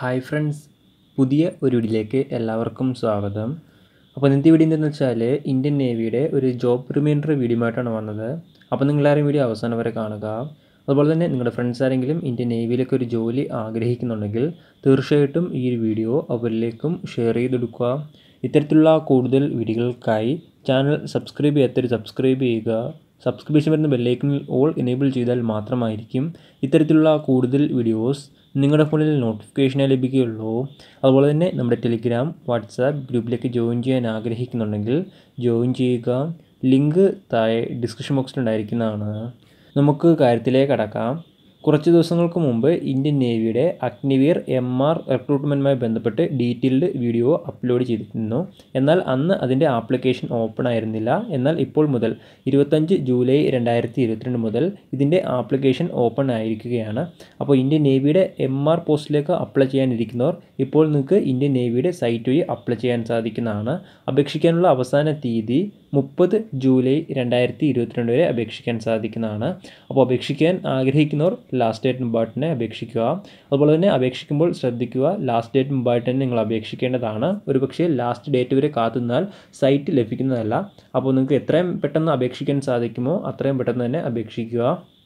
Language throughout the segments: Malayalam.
ഹായ് ഫ്രണ്ട്സ് പുതിയ ഒരു വീഡിയോയിലേക്ക് എല്ലാവർക്കും സ്വാഗതം അപ്പോൾ ഇന്നത്തെ വീഡിയോ എന്തെന്ന് വെച്ചാൽ ഇന്ത്യൻ നേവിയുടെ ഒരു ജോബ് റിമൈൻഡർ വീഡിയോയുമായിട്ടാണ് വന്നത് അപ്പോൾ നിങ്ങളാരും വീഡിയോ അവസാനം വരെ കാണുക അതുപോലെ തന്നെ നിങ്ങളുടെ ഫ്രണ്ട്സ് ആരെങ്കിലും ഇന്ത്യൻ നേവിയിലേക്ക് ഒരു ജോലി ആഗ്രഹിക്കുന്നുണ്ടെങ്കിൽ തീർച്ചയായിട്ടും ഈ ഒരു വീഡിയോ അവരിലേക്കും ഷെയർ ചെയ്തെടുക്കുക ഇത്തരത്തിലുള്ള കൂടുതൽ വീഡിയോകൾക്കായി ചാനൽ സബ്സ്ക്രൈബ് ചെയ്യാത്തൊരു സബ്സ്ക്രൈബ് ചെയ്യുക സബ്സ്ക്രിപ്ഷൻ വരുന്ന ബെല്ലൈക്കണിൽ ഓൾ എനേബിൾ ചെയ്താൽ മാത്രമായിരിക്കും ഇത്തരത്തിലുള്ള കൂടുതൽ വീഡിയോസ് നിങ്ങളുടെ ഫോണിൽ നോട്ടിഫിക്കേഷനായി ലഭിക്കുകയുള്ളൂ അതുപോലെ തന്നെ നമ്മുടെ ടെലിഗ്രാം വാട്സാപ്പ് ഗ്രൂപ്പിലേക്ക് ജോയിൻ ചെയ്യാൻ ആഗ്രഹിക്കുന്നുണ്ടെങ്കിൽ ജോയിൻ ചെയ്യുക ലിങ്ക് താഴെ ഡിസ്ക്രിപ്ഷൻ ബോക്സിൽ ഉണ്ടായിരിക്കുന്നതാണ് നമുക്ക് കാര്യത്തിലേക്ക് കടക്കാം കുറച്ച് ദിവസങ്ങൾക്ക് മുമ്പ് ഇന്ത്യൻ നേവിയുടെ അഗ്നിവീർ എം ആർ റിക്രൂട്ട്മെൻറ്റുമായി ബന്ധപ്പെട്ട് ഡീറ്റെയിൽഡ് വീഡിയോ അപ്ലോഡ് ചെയ്തിരുന്നു എന്നാൽ അന്ന് അതിൻ്റെ ആപ്ലിക്കേഷൻ ഓപ്പൺ ആയിരുന്നില്ല എന്നാൽ ഇപ്പോൾ മുതൽ ഇരുപത്തഞ്ച് ജൂലൈ രണ്ടായിരത്തി ഇരുപത്തിരണ്ട് മുതൽ ഇതിൻ്റെ ആപ്ലിക്കേഷൻ ഓപ്പൺ ആയിരിക്കുകയാണ് അപ്പോൾ ഇന്ത്യൻ നേവിയുടെ എം ആർ പോസ്റ്റിലേക്ക് അപ്ലൈ ചെയ്യാനിരിക്കുന്നവർ ഇപ്പോൾ നിങ്ങൾക്ക് ഇന്ത്യൻ നേവിയുടെ സൈറ്റ് വഴി അപ്ലൈ ചെയ്യാൻ സാധിക്കുന്നതാണ് അപേക്ഷിക്കാനുള്ള അവസാന തീയതി മുപ്പത് ജൂലൈ രണ്ടായിരത്തി ഇരുപത്തിരണ്ട് വരെ അപേക്ഷിക്കാൻ സാധിക്കുന്നതാണ് അപ്പോൾ അപേക്ഷിക്കാൻ ആഗ്രഹിക്കുന്നവർ ലാസ്റ്റ് ഡേറ്റ് മുമ്പായിട്ട് തന്നെ അപേക്ഷിക്കുക അതുപോലെ തന്നെ അപേക്ഷിക്കുമ്പോൾ ശ്രദ്ധിക്കുക ലാസ്റ്റ് ഡേറ്റ് മുമ്പായിട്ട് തന്നെ നിങ്ങൾ അപേക്ഷിക്കേണ്ടതാണ് ഒരുപക്ഷേ ലാസ്റ്റ് ഡേറ്റ് വരെ കാത്തുനിന്നാൽ സൈറ്റ് ലഭിക്കുന്നതല്ല അപ്പോൾ നിങ്ങൾക്ക് എത്രയും പെട്ടെന്ന് അപേക്ഷിക്കാൻ സാധിക്കുമോ അത്രയും പെട്ടെന്ന് തന്നെ അപേക്ഷിക്കുക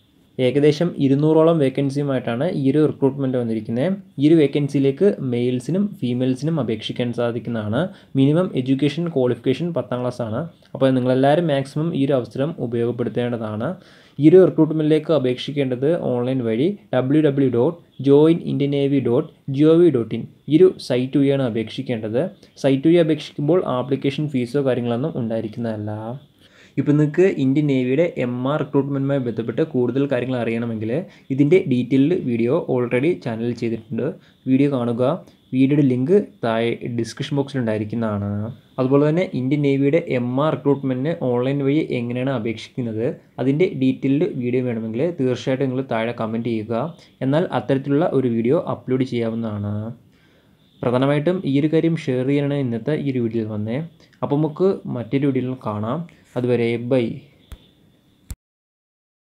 ഏകദേശം ഇരുന്നൂറോളം വേക്കൻസിയുമായിട്ടാണ് ഈ ഒരു റിക്രൂട്ട്മെൻറ്റ് വന്നിരിക്കുന്നത് ഈ ഒരു വേക്കൻസിയിലേക്ക് മെയിൽസിനും ഫീമെയിൽസിനും അപേക്ഷിക്കാൻ സാധിക്കുന്നതാണ് മിനിമം എഡ്യൂക്കേഷൻ ക്വാളിഫിക്കേഷൻ പത്താം ക്ലാസ് ആണ് അപ്പോൾ നിങ്ങളെല്ലാവരും മാക്സിമം ഈ ഒരു അവസരം ഉപയോഗപ്പെടുത്തേണ്ടതാണ് ഈ ഒരു റിക്രൂട്ട്മെൻറ്റിലേക്ക് അപേക്ഷിക്കേണ്ടത് ഓൺലൈൻ വഴി W W dot join Indian navy dot G O V dot in ഈ ഒരു സൈറ്റ് വഴിയാണ് അപേക്ഷിക്കേണ്ടത് സൈറ്റ് വഴി അപേക്ഷിക്കുമ്പോൾ ആപ്ലിക്കേഷൻ ഫീസോ കാര്യങ്ങളൊന്നും ഉണ്ടായിരിക്കുന്നതല്ല ഇപ്പോൾ നിങ്ങൾക്ക് ഇന്ത്യൻ നേവിയുടെ എം ആർ റിക്രൂട്ട്മെൻറ്റുമായി ബന്ധപ്പെട്ട് കൂടുതൽ കാര്യങ്ങൾ അറിയണമെങ്കിൽ ഇതിൻ്റെ ഡീറ്റെയിൽഡ് വീഡിയോ ഓൾറെഡി ചാനലിൽ ചെയ്തിട്ടുണ്ട് വീഡിയോ കാണുക വീഡിയോയുടെ ലിങ്ക് താഴെ ഡിസ്ക്രിപ്ഷൻ ബോക്സിൽ ഉണ്ടായിരിക്കുന്നതാണ് അതുപോലെ തന്നെ ഇന്ത്യൻ നേവിയുടെ എം ആർ റിക്രൂട്ട്മെൻറ്റിന് ഓൺലൈൻ വഴി എങ്ങനെയാണ് അപേക്ഷിക്കുന്നത് അതിൻ്റെ ഡീറ്റെയിൽഡ് വീഡിയോ വേണമെങ്കിൽ തീർച്ചയായിട്ടും നിങ്ങൾ താഴെ കമൻറ്റ് ചെയ്യുക എന്നാൽ അത്തരത്തിലുള്ള ഒരു വീഡിയോ അപ്ലോഡ് ചെയ്യാവുന്നതാണ് പ്രധാനമായിട്ടും ഈ ഒരു കാര്യം ഷെയർ ചെയ്യാനാണ് ഇന്നത്തെ ഈ ഒരു വീഡിയോയിൽ വന്നേ അപ്പോൾ നമുക്ക് മറ്റൊരു വീഡിയോയിൽ കാണാം അതുവരെ ബൈ